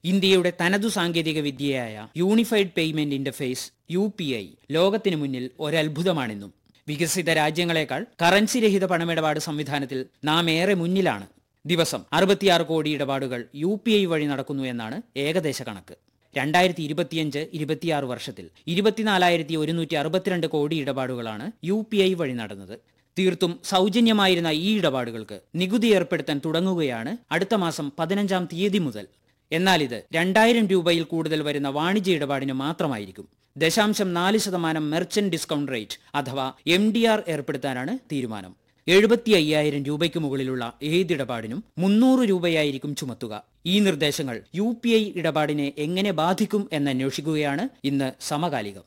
ഇന്ത്യയുടെ തനതു സാങ്കേതിക വിദ്യയായ unified payment interface U P I ലോകത്തിനു മുന്നിൽ ഒരത്ഭുതമാണിന്നും വികസിത രാജ്യങ്ങളെക്കാൾ കറൻസി രഹിത പണമിടപാട് സംവിധാനത്തിൽ നാം ഏറെ മുന്നിലാണ് ദിവസം അറുപത്തിയാറ് കോടി ഇടപാടുകൾ യു പി ഐ വഴി നടക്കുന്നു എന്നാണ് ഏകദേശ കണക്ക് രണ്ടായിരത്തി ഇരുപത്തിയഞ്ച് ഇരുപത്തിയാറ് വർഷത്തിൽ ഇരുപത്തിനാലായിരത്തി ഒരുന്നൂറ്റി അറുപത്തിരണ്ട് കോടി ഇടപാടുകളാണ് യു പി ഐ വഴി നടന്നത് തീർത്തും സൗജന്യമായിരുന്ന ഈ ഇടപാടുകൾക്ക് നികുതി ഏർപ്പെടുത്താൻ തുടങ്ങുകയാണ് അടുത്ത മാസം പതിനഞ്ചാം തീയതി മുതൽ എന്നാൽ ഇത് രണ്ടായിരം രൂപയിൽ കൂടുതൽ വരുന്ന വാണിജ്യ ഇടപാടിന് മാത്രമായിരിക്കും ദശാംശം നാല് ശതമാനം മെർച്ചന്റ് ഡിസ്കൗണ്ട് റേറ്റ് അഥവാ എം ഡി ആർ ഏർപ്പെടുത്താനാണ് തീരുമാനം എഴുപത്തി അയ്യായിരം രൂപയ്ക്ക് മുകളിലുള്ള ഏതിടപാടിനും മുന്നൂറ് രൂപയായിരിക്കും ചുമത്തുക ഈ നിർദ്ദേശങ്ങൾ യു പി ഐ ഇടപാടിനെ എങ്ങനെ ബാധിക്കും എന്നന്വേഷിക്കുകയാണ് ഇന്ന് സമകാലികം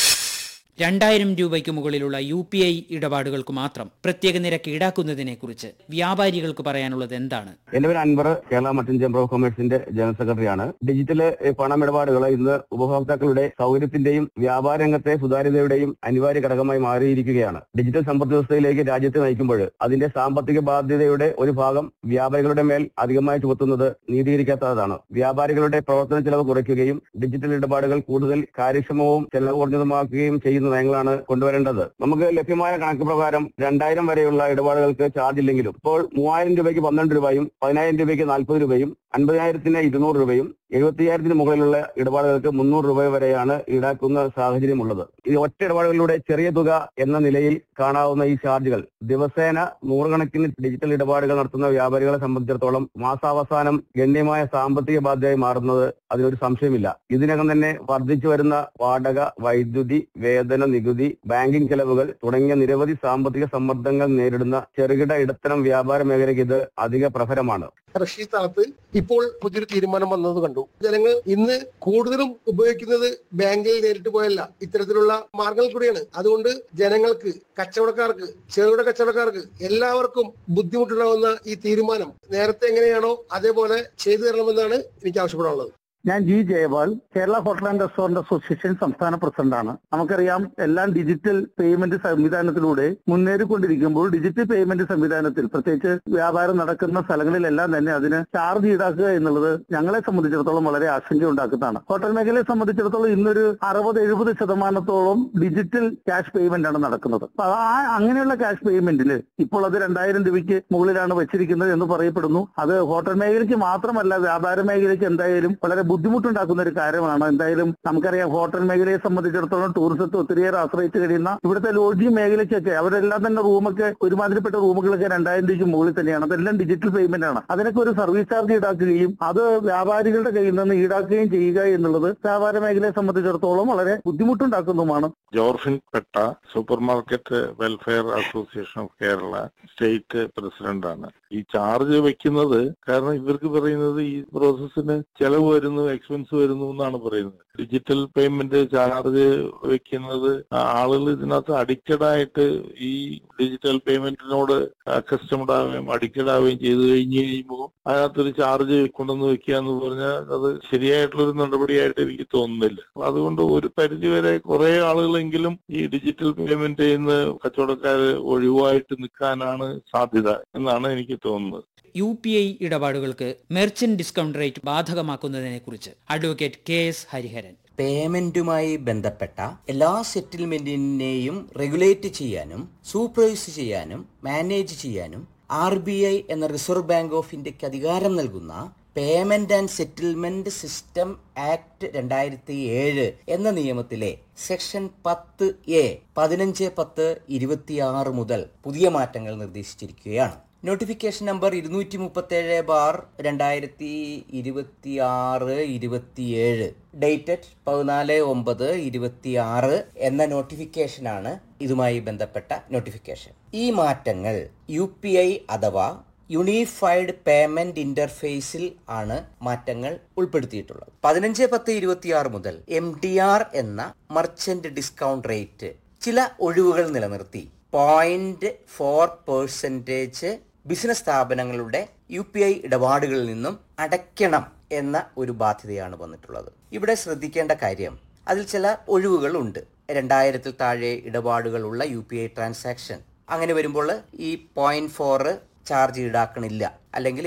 രണ്ടായിരം രൂപയ്ക്ക് മുകളിലുള്ള യു പി ഐ ഇടപാടുകൾക്ക് മാത്രം പ്രത്യേക നിരക്ക് ഈടാക്കുന്നതിനെക്കുറിച്ച് വ്യാപാരികൾക്ക് പറയാനുള്ളത് എന്താണ് എന്റെ പേര് Anwar Kerala merchant chamber of കൊമേഴ്സിന്റെ ജനറൽ സെക്രട്ടറിയാണ് ഡിജിറ്റൽ ഏഹ്, പണമിടപാടുകൾ ഇന്ന് ഉപഭോക്താക്കളുടെ സൗകര്യത്തിന്റെയും വ്യാപാര രംഗത്തെ സുതാര്യതയുടെയും അനിവാര്യ ഘടകമായി മാറിയിരിക്കുകയാണ് ഡിജിറ്റൽ സമ്പദ് വ്യവസ്ഥയിലേക്ക് രാജ്യത്തെ നയിക്കുമ്പോൾ അതിന്റെ സാമ്പത്തിക ബാധ്യതയുടെ ഒരു ഭാഗം വ്യാപാരികളുടെ മേൽ അധികമായി ചുമത്തുന്നത് നീതീകരിക്കാത്തതാണ് വ്യാപാരികളുടെ പ്രവർത്തന ചെലവ് കുറയ്ക്കുകയും ഡിജിറ്റൽ ഇടപാടുകൾ കൂടുതൽ കാര്യക്ഷമവും ചെലവ് കുറഞ്ഞതുമാക്കുകയും ചെയ്യുന്ന നയങ്ങളാണ് കൊണ്ടുവരേണ്ടത് നമുക്ക് ലഭ്യമായ കണക്ക് പ്രകാരം രണ്ടായിരം വരെയുള്ള ഇടപാടുകൾക്ക് ചാർജ് ഇല്ലെങ്കിലും ഇപ്പോൾ മൂവായിരം രൂപയ്ക്ക് പന്ത്രണ്ട് രൂപയും പതിനായിരം രൂപയ്ക്ക് നാൽപ്പത് രൂപയും അൻപതിനായിരത്തിന് ഇരുന്നൂറ് രൂപയും എഴുപത്തിയായിരത്തിന് മുകളിലുള്ള ഇടപാടുകൾക്ക് മുന്നൂറ് രൂപ വരെയാണ് ഈടാക്കുന്ന സാഹചര്യമുള്ളത് ഈ ഒറ്റ ഇടപാടുകളിലൂടെ ചെറിയ തുക എന്ന നിലയിൽ കാണാവുന്ന ഈ ചാർജുകൾ ദിവസേന നൂറുകണക്കിന് ഡിജിറ്റൽ ഇടപാടുകൾ നടത്തുന്ന വ്യാപാരികളെ സംബന്ധിച്ചിടത്തോളം മാസാവസാനം ഗണ്യമായ സാമ്പത്തിക ബാധ്യതയായി മാറുന്നത് അതിനൊരു സംശയമില്ല ഇതിനകം തന്നെ വർദ്ധിച്ചു വരുന്ന വാടക വൈദ്യുതി വേതന നികുതി ബാങ്കിംഗ് ചെലവുകൾ തുടങ്ങിയ നിരവധി സാമ്പത്തിക സമ്മർദ്ദങ്ങൾ നേരിടുന്ന ചെറുകിട ഇടത്തരം വ്യാപാര മേഖലയ്ക്ക് ഇത് അധിക പ്രഹരമാണ് കൃഷി സ്ഥലത്ത് ഇപ്പോൾ പുതിയൊരു തീരുമാനം വന്നത് കണ്ടു ജനങ്ങൾ ഇന്ന് കൂടുതലും ഉപയോഗിക്കുന്നത് ബാങ്കിൽ നേരിട്ട് പോയല്ല ഇത്തരത്തിലുള്ള മാർഗങ്ങൾ കൂടിയാണ് അതുകൊണ്ട് ജനങ്ങൾക്ക് കച്ചവടക്കാർക്ക് ചെറുകിട കച്ചവടക്കാർക്ക് എല്ലാവർക്കും ബുദ്ധിമുട്ടുണ്ടാകുന്ന ഈ തീരുമാനം നേരത്തെ എങ്ങനെയാണോ അതേപോലെ ചെയ്തു തരണമെന്നാണ് എനിക്ക് ആവശ്യപ്പെടാനുള്ളത് ഞാൻ G Jayapal Kerala hotel and restaurant association സംസ്ഥാന പ്രസിഡന്റാണ് നമുക്കറിയാം എല്ലാം ഡിജിറ്റൽ പേയ്മെന്റ് സംവിധാനത്തിലൂടെ മുന്നേറിക്കൊണ്ടിരിക്കുമ്പോൾ ഡിജിറ്റൽ പേയ്മെന്റ് സംവിധാനത്തിൽ പ്രത്യേകിച്ച് വ്യാപാരം നടക്കുന്ന സ്ഥലങ്ങളിലെല്ലാം തന്നെ അതിന് ചാർജ് ഈടാക്കുക എന്നുള്ളത് ഞങ്ങളെ സംബന്ധിച്ചിടത്തോളം വളരെ ആശങ്ക ഉണ്ടാക്കുന്നതാണ് ഹോട്ടൽ മേഖലയെ സംബന്ധിച്ചിടത്തോളം ഇന്നൊരു അറുപത് എഴുപത് ശതമാനത്തോളം ഡിജിറ്റൽ ക്യാഷ് പേയ്മെന്റ് ആണ് നടക്കുന്നത് അപ്പൊ ആ അങ്ങനെയുള്ള ക്യാഷ് പേയ്മെന്റിൽ ഇപ്പോൾ അത് രണ്ടായിരം രൂപയ്ക്ക് മുകളിലാണ് വെച്ചിരിക്കുന്നത് എന്ന് പറയപ്പെടുന്നു അത് ഹോട്ടൽ മേഖലയ്ക്ക് മാത്രമല്ല വ്യാപാര മേഖലയ്ക്ക് എന്തായാലും വളരെ ബുദ്ധിമുട്ടുണ്ടാക്കുന്ന ഒരു കാര്യമാണ് എന്തായാലും നമുക്കറിയാം ഹോട്ടൽ മേഖലയെ സംബന്ധിച്ചിടത്തോളം ടൂറിസത്തെ ഒത്തിരിയേറെ ആശ്രയിച്ച് കഴിയുന്ന ഇവിടുത്തെ ലോഡ്ജിംഗ് മേഖലയ്ക്കൊക്കെ അവരെല്ലാം തന്നെ റൂമൊക്കെ ഒരുമാതിരിപ്പെട്ട റൂമുകളൊക്കെ രണ്ടായിരം രൂപയ്ക്ക് മുകളിൽ തന്നെയാണ് അതെല്ലാം ഡിജിറ്റൽ പേയ്മെന്റ് ആണ് അതിനൊക്കെ ഒരു സർവീസ് ചാർജ് ഈടാക്കുകയും അത് വ്യാപാരികളുടെ കയ്യിൽ നിന്ന് ഈടാക്കുകയും ചെയ്യുക എന്നുള്ളത് വ്യാപാര മേഖലയെ സംബന്ധിച്ചിടത്തോളം വളരെ ബുദ്ധിമുട്ടുണ്ടാക്കുന്നതുമാണ് ജോർഫിൻ പെട്ട supermarket welfare association of Kerala state പ്രസിഡന്റാണ് ഈ ചാർജ് വെക്കുന്നത് കാരണം ഇവർക്ക് പറയുന്നത് ഈ പ്രോസസ്സിന് ചെലവ് വരുന്നു എക്സ്പെൻസ് വരുന്നു എന്നാണ് പറയുന്നത് ഡിജിറ്റൽ പേയ്മെന്റ് ചാർജ് വെക്കുന്നത് ആളുകൾ ഇതിനകത്ത് അഡിക്റ്റഡ് ആയിട്ട് ഈ ഡിജിറ്റൽ പേയ്മെന്റിനോട് അക്കസ്റ്റമഡ് ആവുകയും അഡിക്റ്റഡ് ആവുകയും ചെയ്തു കഴിഞ്ഞ് കഴിയുമ്പോൾ അതിനകത്തൊരു ചാർജ് കൊണ്ടുവന്ന് വെക്കുക എന്ന് പറഞ്ഞാൽ അത് ശരിയായിട്ടുള്ളൊരു നടപടിയായിട്ട് എനിക്ക് തോന്നുന്നില്ല അപ്പൊ അതുകൊണ്ട് ഒരു പരിധിവരെ കുറെ ആളുകളെങ്കിലും ഈ ഡിജിറ്റൽ പേയ്മെന്റ് ചെയ്യുന്ന കച്ചവടക്കാർ ഒഴിവായിട്ട് നിൽക്കാനാണ് സാധ്യത എന്നാണ് എനിക്ക് തോന്നുന്നത് യു പി ഐ ഇടപാടുകൾക്ക് മെർച്ചന്റ് ഡിസ്കൗണ്ട് റേറ്റ് ബാധകമാക്കുന്നതിനെക്കുറിച്ച് അഡ്വക്കേറ്റ് കെ എസ് ഹരിഹരൻ പേയ്മെന്റുമായി ബന്ധപ്പെട്ട എല്ലാ സെറ്റിൽമെന്റിനെയും റെഗുലേറ്റ് ചെയ്യാനും സൂപ്പർവൈസ് ചെയ്യാനും മാനേജ് ചെയ്യാനും ആർ ബി ഐ എന്ന റിസർവ് ബാങ്ക് ഓഫ് ഇന്ത്യക്ക് അധികാരം നൽകുന്ന payment and settlement system act രണ്ടായിരത്തി ഏഴ് എന്ന നിയമത്തിലെ സെക്ഷൻ പത്ത് എ പതിനഞ്ച് പത്ത് ഇരുപത്തിയാറ് മുതൽ പുതിയ മാറ്റങ്ങൾ നിർദ്ദേശിച്ചിരിക്കുകയാണ് നോട്ടിഫിക്കേഷൻ നമ്പർ ഇരുന്നൂറ്റി മുപ്പത്തേഴ് ബാർ രണ്ടായിരത്തി ഇരുപത്തി ആറ് ഇരുപത്തിയേഴ് ഡേറ്റഡ് പതിനാല് ഒമ്പത് ഇരുപത്തിയാറ് എന്ന നോട്ടിഫിക്കേഷനാണ് ഇതുമായി ബന്ധപ്പെട്ട നോട്ടിഫിക്കേഷൻ ഈ മാറ്റങ്ങൾ യു പി ഐ അഥവാ യൂണിഫൈഡ് പേയ്മെന്റ് ഇന്റർഫേസിൽ ആണ് മാറ്റങ്ങൾ ഉൾപ്പെടുത്തിയിട്ടുള്ളത് പതിനഞ്ച് പത്ത് ഇരുപത്തിയാറ് മുതൽ എം ഡി ആർ എന്ന മർച്ചന്റ് ഡിസ്കൗണ്ട് റേറ്റ് ചില ഒഴിവുകൾ നിലനിർത്തി പോയിന്റ് ഫോർ പെർസെൻറ്റേജ് ബിസിനസ് സ്ഥാപനങ്ങളുടെ യു പി ഐ ഇടപാടുകളിൽ നിന്നും അടയ്ക്കണം എന്ന ഒരു ബാധ്യതയാണ് വന്നിട്ടുള്ളത് ഇവിടെ ശ്രദ്ധിക്കേണ്ട കാര്യം അതിൽ ചില ഒഴിവുകൾ ഉണ്ട് രണ്ടായിരത്തിൽ താഴെ ഇടപാടുകളുള്ള യു പി ഐ ട്രാൻസാക്ഷൻ അങ്ങനെ വരുമ്പോൾ ഈ പോയിന്റ് ഫോർ ചാർജ് ഈടാക്കണില്ല അല്ലെങ്കിൽ